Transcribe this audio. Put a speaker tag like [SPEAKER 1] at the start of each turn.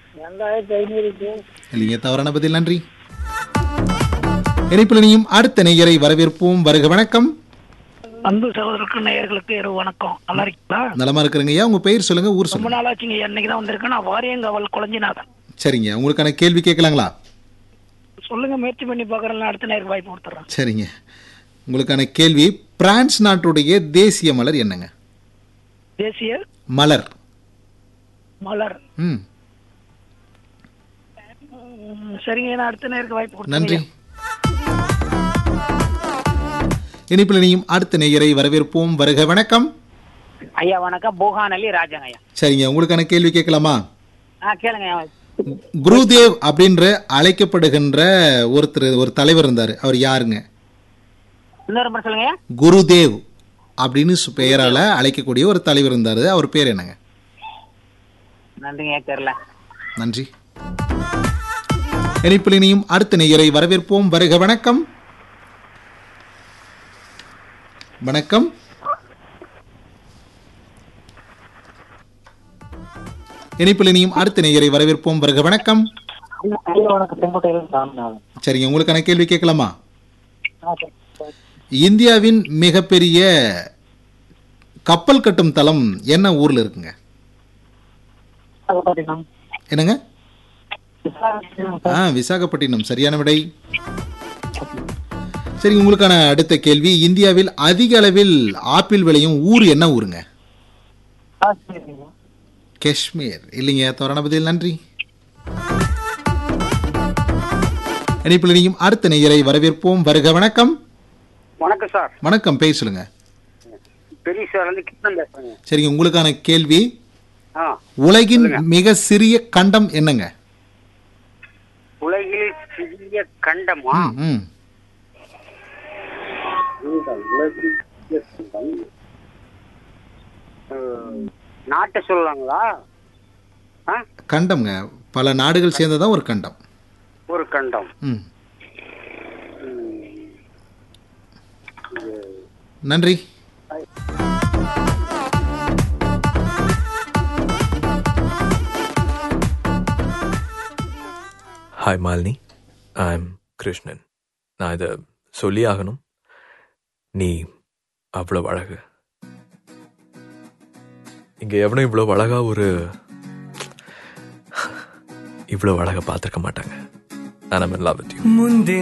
[SPEAKER 1] ரெண்டாயிரத்தி ஐநூறு
[SPEAKER 2] இல்லைங்க தவறான பதில் நன்றி இணைப்பில் இனியும் அடுத்த நேயரை வரவேற்போம் வருக வணக்கம்
[SPEAKER 1] அன்பு சகோதரருக்கு நேயர்களுக்கு இரவு வணக்கம் நல்லா இருக்கீங்களா
[SPEAKER 2] நலமா இருக்கிறீங்க ஐயா உங்க பெயர் சொல்லுங்க ஊர்
[SPEAKER 1] ரொம்ப
[SPEAKER 2] சொல்லுங்க
[SPEAKER 1] நாளாச்சுங்க என்னைக்கு தான் வந்திருக்கேன் நான் வாரியங்கவல் குழஞ்சிநாதன்
[SPEAKER 2] சரிங்க உங்களுக்கான கேள்வி கேட்கலாங்களா
[SPEAKER 1] சொல்லுங்க முயற்சி பண்ணி பார்க்குறேன் அடுத்த நேருக்கு வாய்ப்பு கொடுத்துட்றேன்
[SPEAKER 2] சரிங்க உங்களுக்கான கேள்வி பிரான்ஸ் நாட்டுடைய தேசிய மலர் என்னங்க
[SPEAKER 1] தேசிய
[SPEAKER 2] மலர்
[SPEAKER 1] மலர்
[SPEAKER 2] ம்
[SPEAKER 1] ம், சரிங்க நான் அடுத்த நேருக்கு வாய்ப்பு
[SPEAKER 2] நன்றி
[SPEAKER 1] கொடுத்துறேன்
[SPEAKER 2] இணைப்பில் இனியும் அடுத்த நேயரை வரவேற்போம் வருக வணக்கம்
[SPEAKER 3] ஐயா வணக்கம் பூகான் அலி ராஜாங்க ஐயா
[SPEAKER 2] சரிங்க உங்களுக்கான கேள்வி கேட்கலாமா
[SPEAKER 3] ஆ கேளுங்க ஐயா
[SPEAKER 2] குருதேவ் அப்படின்ற அழைக்கப்படுகின்ற ஒருத்தர் ஒரு தலைவர் இருந்தார் அவர் யாருங்க
[SPEAKER 3] இன்னொரு முறை சொல்லுங்க ஐயா
[SPEAKER 2] குருதேவ் அப்படின்னு சு- பெயரால அழைக்கக்கூடிய ஒரு தலைவர் இருந்தார் அவர் பேர் என்னங்க
[SPEAKER 3] நன்றிங்க ஐயா தெரியல
[SPEAKER 2] நன்றி இணைப்பில் இனியும் அடுத்த நேயரை வரவேற்போம் வருக வணக்கம் வணக்கம் இணைப்பில் இனியும் அடுத்த நேயரை வரவேற்போம் வருக வணக்கம்
[SPEAKER 1] ஐயா வணக்கம் செங்கோட்டையில் சாமிநாதன்
[SPEAKER 2] சரிங்க உங்களுக்கான கேள்வி கேட்கலாமா இந்தியாவின் மிகப்பெரிய கப்பல் கட்டும் தளம் என்ன ஊர்ல இருக்குங்க
[SPEAKER 1] விசாகப்பட்டினம்
[SPEAKER 2] என்னங்க ஆ விசாகப்பட்டினம் சரியான விடை சரி உங்களுக்கான அடுத்த கேள்வி இந்தியாவில் அதிக அளவில் ஆப்பிள் விளையும் ஊர் என்ன ஊருங்க காஷ்மீர் இல்லைங்க தவறான பதில் நன்றி இணைப்பில் இனியும் அடுத்த நேயரை வரவேற்போம் வருக வணக்கம்
[SPEAKER 3] வணக்கம் சார்
[SPEAKER 2] வணக்கம் பேர் சொல்லுங்க
[SPEAKER 3] பெரிய சார் வந்து கிருஷ்ணன் பேசுறேங்க
[SPEAKER 2] சரிங்க உங்களுக்கான கேள்வி
[SPEAKER 3] ஆ
[SPEAKER 2] உலகின் மிக சிறிய கண்டம் என்னங்க
[SPEAKER 3] உலகில் சிறிய கண்டமா
[SPEAKER 2] ம், ம்
[SPEAKER 3] உலகில் சிறிய கண்டம் அஹ், நாட்டை சொல்லலாங்களா ஆ
[SPEAKER 2] கண்டம்ங்க பல நாடுகள் சேர்ந்ததான் ஒரு கண்டம்
[SPEAKER 3] ஒரு கண்டம்
[SPEAKER 2] ம் நன்றி
[SPEAKER 4] hi Malini I am Krishnan நான் இதை சொல்லி ஆகணும் நீ அவ்வளவு அழகு இங்க எவனும் இவ்வளவு அழகா ஒரு இவ்வளவு அழகா பார்த்திருக்க மாட்டாங்க நான் லவ் வித் யூ